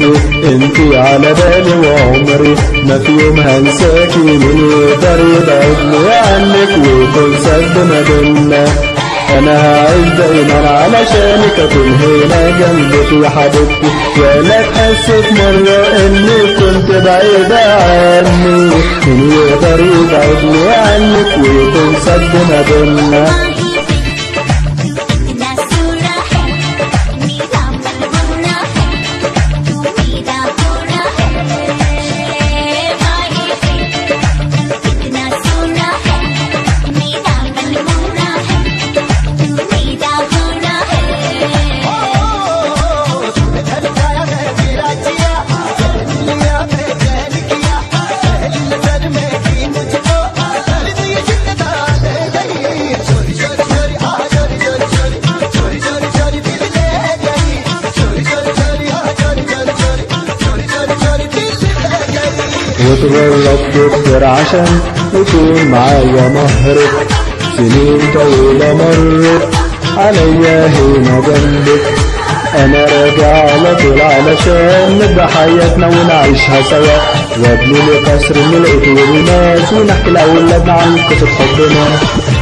حبيبتي انتي على بالي وعمري ما في يوم هنساكي من يقدر يبعدني عنك ويكون سد ما بينا انا هعيش دايما علشانك اكون هنا جنبك يا حبيبتي ولا تحسك مرة اني كنت بعيدة عني مين يقدر يبعدني عنك ويكون سد ما بينا कितना सोना है मेरा मन होना है तू मेरा होना है माही कितना सोना है मेरा मन होना है तू मेरा होना है وتغرب كتير عشان يكون معايا مهرك سنين طويلة مرت عليا هنا جنبك انا راجع على طول علشان نبقى حياتنا ونعيشها سوا وابني لي قصر من القطور والناس ونحكي لاولادنا عن قصة حبنا